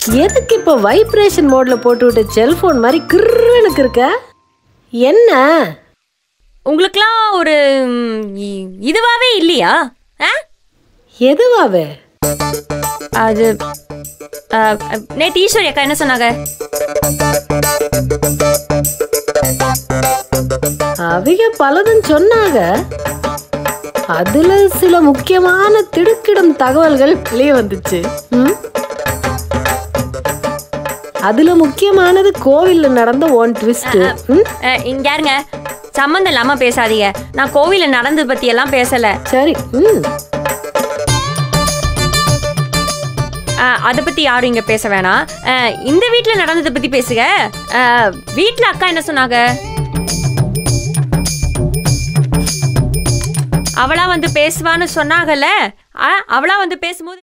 எதுக்கு இப்போ வைப்ரேஷன் மோட்ல போட்டு விட்ட செல்போன் மாதிரி கிர்னுக்கு இருக்க என்ன உங்களுக்குலாம் ஒரு ம், இ- இதுவாவே இல்லையா ஆ எதுவாவே அது நேற்று ஈஸ்வரி அக்கா என்ன சொன்னாங்க அவிக பலதும் சொன்னாங்க அதுல சில முக்கியமான திடுக்கிடும் தகவல்கள் வெளியே வந்துச்சு ம்? அதுல முக்கியமானது கோவில்ல நடந்த ஒன் ட்விஸ்ட் அஹ், இங்க யாருங்க சம்மந்தம் இல்லாம பேசாதீங்க நான் கோவில நடந்தது பத்தி எல்லாம் பேசல சரி ம் அஹ், அதை பத்தி யாரும் இங்க பேச வேணாம் அஹ், இந்த வீட்ல நடந்ததை பத்தி பேசுங்க அஹ், வீட்ல அக்கா என்ன சொன்னாங்க அவளா வந்து பேசுவான்னு சொன்னாங்கல்ல அஹ், அவளா வந்து பேசும்போது